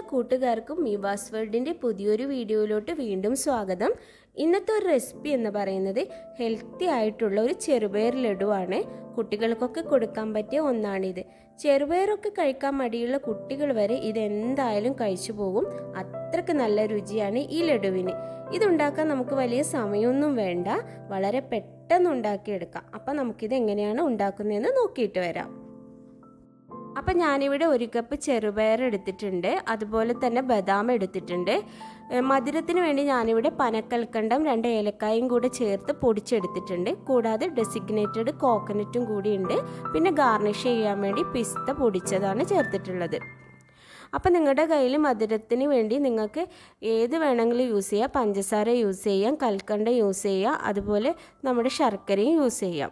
കൂട്ടുകാർക്കും മീവാസ് വേൾഡിൻ്റെ പുതിയൊരു വീഡിയോയിലോട്ട് വീണ്ടും സ്വാഗതം ഇന്നത്തെ ഒരു റെസിപ്പി എന്ന് പറയുന്നത് ഹെൽത്തി ആയിട്ടുള്ള ഒരു ചെറുപയർ ലഡുവാണ് കുട്ടികൾക്കൊക്കെ കൊടുക്കാൻ പറ്റിയ ഒന്നാണിത് ചെറുപയറൊക്കെ കഴിക്കാൻ മടിയുള്ള കുട്ടികൾ വരെ ഇത് എന്തായാലും കഴിച്ചു പോകും അത്രക്ക് നല്ല രുചിയാണ് ഈ ലഡുവിന് ഇതുണ്ടാക്കാൻ നമുക്ക് വലിയ സമയമൊന്നും വേണ്ട വളരെ പെട്ടെന്ന് ഉണ്ടാക്കിയെടുക്കാം അപ്പം നമുക്കിത് എങ്ങനെയാണ് ഉണ്ടാക്കുന്നതെന്ന് നോക്കിയിട്ട് വരാം അപ്പം ഞാനിവിടെ ഒരു കപ്പ് ചെറുപയർ എടുത്തിട്ടുണ്ട് അതുപോലെ തന്നെ ബദാം എടുത്തിട്ടുണ്ട് മധുരത്തിന് വേണ്ടി ഞാനിവിടെ പനക്കൽക്കണ്ടം രണ്ട് ഏലക്കായും കൂടെ ചേർത്ത് പൊടിച്ചെടുത്തിട്ടുണ്ട് കൂടാതെ ഡെസിഗ്നേറ്റഡ് കോക്കനറ്റും കൂടിയുണ്ട് പിന്നെ ഗാർണിഷ് ചെയ്യാൻ വേണ്ടി പിസ്ത പൊടിച്ചതാണ് ചേർത്തിട്ടുള്ളത് അപ്പം നിങ്ങളുടെ കയ്യിൽ മധുരത്തിന് വേണ്ടി നിങ്ങൾക്ക് ഏത് വേണമെങ്കിലും യൂസ് ചെയ്യാം പഞ്ചസാര യൂസ് ചെയ്യാം കൽക്കണ്ട യൂസ് ചെയ്യാം അതുപോലെ നമ്മുടെ ശർക്കരയും യൂസ് ചെയ്യാം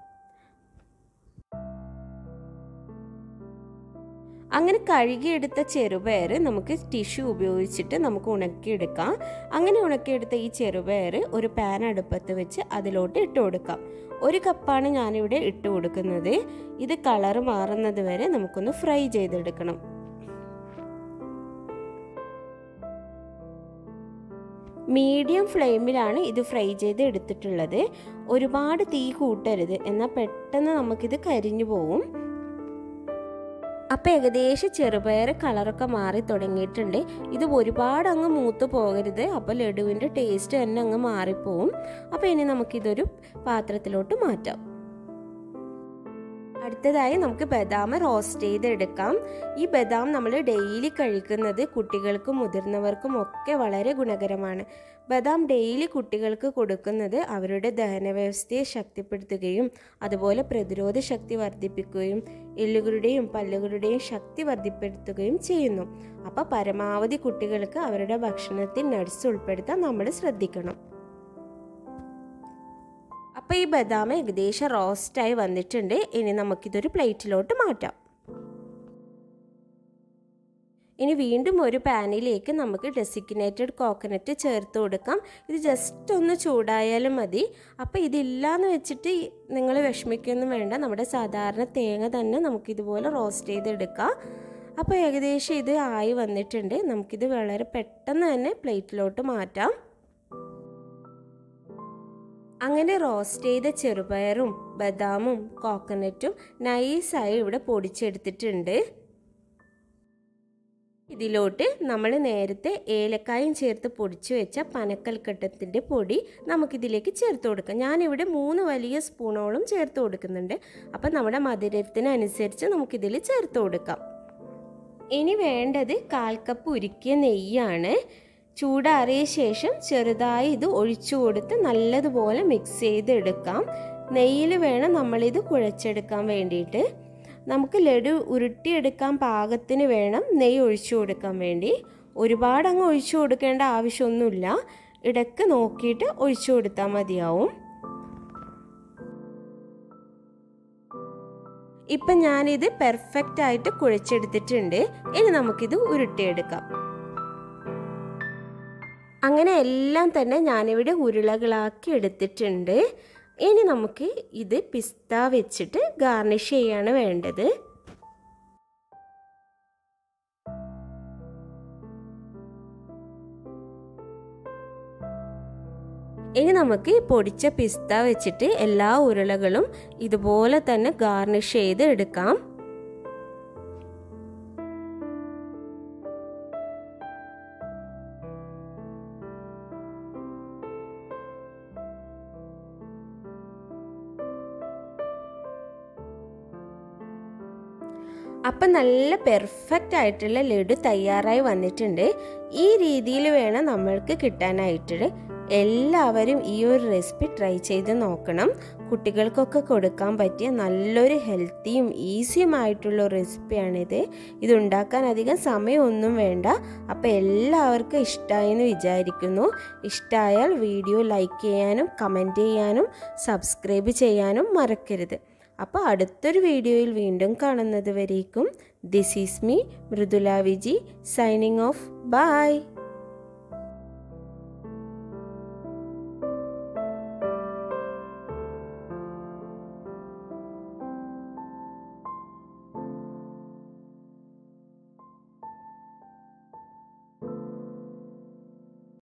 അങ്ങനെ കഴുകിയെടുത്ത ചെറുപയർ നമുക്ക് ടിഷ്യൂ ഉപയോഗിച്ചിട്ട് നമുക്ക് ഉണക്കിയെടുക്കാം അങ്ങനെ ഉണക്കിയെടുത്ത ഈ ചെറുപയർ ഒരു പാൻ അടുപ്പത്ത് വെച്ച് അതിലോട്ട് ഇട്ട് കൊടുക്കാം ഒരു കപ്പാണ് ഞാനിവിടെ ഇട്ട് കൊടുക്കുന്നത് ഇത് കളർ മാറുന്നത് വരെ നമുക്കൊന്ന് ഫ്രൈ ചെയ്തെടുക്കണം മീഡിയം ഫ്ലെയിമിലാണ് ഇത് ഫ്രൈ ചെയ്ത് എടുത്തിട്ടുള്ളത് ഒരുപാട് തീ കൂട്ടരുത് എന്നാൽ പെട്ടെന്ന് നമുക്കിത് കരിഞ്ഞു പോവും അപ്പം ഏകദേശം ചെറുപയർ കളറൊക്കെ മാറി തുടങ്ങിയിട്ടുണ്ട് ഇത് ഒരുപാട് അങ്ങ് മൂത്ത് പോകരുത് അപ്പോൾ ലഡുവിൻ്റെ ടേസ്റ്റ് തന്നെ അങ്ങ് മാറിപ്പോവും അപ്പോൾ ഇനി നമുക്കിതൊരു പാത്രത്തിലോട്ട് മാറ്റാം അടുത്തതായി നമുക്ക് ബദാം റോസ്റ്റ് ചെയ്തെടുക്കാം ഈ ബദാം നമ്മൾ ഡെയിലി കഴിക്കുന്നത് കുട്ടികൾക്കും മുതിർന്നവർക്കും ഒക്കെ വളരെ ഗുണകരമാണ് ബദാം ഡെയിലി കുട്ടികൾക്ക് കൊടുക്കുന്നത് അവരുടെ ദഹനവ്യവസ്ഥയെ ശക്തിപ്പെടുത്തുകയും അതുപോലെ പ്രതിരോധ ശക്തി വർദ്ധിപ്പിക്കുകയും എല്ലുകളുടെയും പല്ലുകളുടെയും ശക്തി വർദ്ധിപ്പെടുത്തുകയും ചെയ്യുന്നു അപ്പോൾ പരമാവധി കുട്ടികൾക്ക് അവരുടെ ഭക്ഷണത്തിൽ നട്സ് ഉൾപ്പെടുത്താൻ നമ്മൾ ശ്രദ്ധിക്കണം അപ്പോൾ ഈ ബദാം ഏകദേശം റോസ്റ്റായി വന്നിട്ടുണ്ട് ഇനി നമുക്കിതൊരു പ്ലേറ്റിലോട്ട് മാറ്റാം ഇനി വീണ്ടും ഒരു പാനിലേക്ക് നമുക്ക് ഡെസിഗ്നേറ്റഡ് കോക്കനട്ട് ചേർത്ത് കൊടുക്കാം ഇത് ജസ്റ്റ് ഒന്ന് ചൂടായാലും മതി അപ്പോൾ ഇതില്ലാന്ന് വെച്ചിട്ട് നിങ്ങൾ വിഷമിക്കൊന്നും വേണ്ട നമ്മുടെ സാധാരണ തേങ്ങ തന്നെ നമുക്കിതുപോലെ റോസ്റ്റ് ചെയ്തെടുക്കാം അപ്പോൾ ഏകദേശം ഇത് ആയി വന്നിട്ടുണ്ട് നമുക്കിത് വളരെ പെട്ടെന്ന് തന്നെ പ്ലേറ്റിലോട്ട് മാറ്റാം അങ്ങനെ റോസ്റ്റ് ചെയ്ത ചെറുപയറും ബദാമും കോക്കനറ്റും നൈസായി ഇവിടെ പൊടിച്ചെടുത്തിട്ടുണ്ട് ഇതിലോട്ട് നമ്മൾ നേരത്തെ ഏലക്കായും ചേർത്ത് പൊടിച്ചു വെച്ച പനക്കൽക്കട്ടത്തിൻ്റെ പൊടി നമുക്കിതിലേക്ക് ചേർത്ത് കൊടുക്കാം ഞാനിവിടെ മൂന്ന് വലിയ സ്പൂണോളം ചേർത്ത് കൊടുക്കുന്നുണ്ട് അപ്പം നമ്മുടെ മധുരത്തിനനുസരിച്ച് നമുക്കിതിൽ ചേർത്ത് കൊടുക്കാം ഇനി വേണ്ടത് കാൽ കപ്പ് ഉരുക്കിയ നെയ്യാണ് ചൂടാറിയ ശേഷം ചെറുതായി ഇത് ഒഴിച്ചു കൊടുത്ത് നല്ലതുപോലെ മിക്സ് ചെയ്തെടുക്കാം നെയ്യിൽ വേണം നമ്മളിത് കുഴച്ചെടുക്കാൻ വേണ്ടിയിട്ട് നമുക്ക് ലഡു ഉരുട്ടിയെടുക്കാൻ പാകത്തിന് വേണം നെയ്യ് ഒഴിച്ചു കൊടുക്കാൻ വേണ്ടി ഒരുപാട് അങ്ങ് ഒഴിച്ചു കൊടുക്കേണ്ട ആവശ്യമൊന്നുമില്ല ഇടയ്ക്ക് നോക്കിയിട്ട് ഒഴിച്ചു കൊടുത്താൽ മതിയാവും ഇപ്പം ഞാനിത് പെർഫെക്റ്റ് ആയിട്ട് കുഴച്ചെടുത്തിട്ടുണ്ട് ഇനി നമുക്കിത് ഉരുട്ടിയെടുക്കാം അങ്ങനെ എല്ലാം തന്നെ ഞാനിവിടെ ഉരുളകളാക്കി എടുത്തിട്ടുണ്ട് ഇനി നമുക്ക് ഇത് പിസ്ത വെച്ചിട്ട് ഗാർണിഷ് ചെയ്യാണ് വേണ്ടത് ഇനി നമുക്ക് പൊടിച്ച പിസ്ത വെച്ചിട്ട് എല്ലാ ഉരുളകളും ഇതുപോലെ തന്നെ ഗാർണിഷ് ചെയ്ത് എടുക്കാം അപ്പം നല്ല പെർഫെക്റ്റ് ആയിട്ടുള്ള ലഡു തയ്യാറായി വന്നിട്ടുണ്ട് ഈ രീതിയിൽ വേണം നമ്മൾക്ക് കിട്ടാനായിട്ട് എല്ലാവരും ഈ ഒരു റെസിപ്പി ട്രൈ ചെയ്ത് നോക്കണം കുട്ടികൾക്കൊക്കെ കൊടുക്കാൻ പറ്റിയ നല്ലൊരു ഹെൽത്തിയും ഈസിയുമായിട്ടുള്ള റെസിപ്പിയാണിത് ഇതുണ്ടാക്കാൻ അധികം സമയമൊന്നും വേണ്ട അപ്പോൾ എല്ലാവർക്കും ഇഷ്ടമായി എന്ന് വിചാരിക്കുന്നു ഇഷ്ടമായാൽ വീഡിയോ ലൈക്ക് ചെയ്യാനും കമൻറ്റ് ചെയ്യാനും സബ്സ്ക്രൈബ് ചെയ്യാനും മറക്കരുത് അപ്പോൾ അടുത്തൊരു വീഡിയോയിൽ വീണ്ടും കാണുന്നത് വരേക്കും this is me Mridula Viji signing off by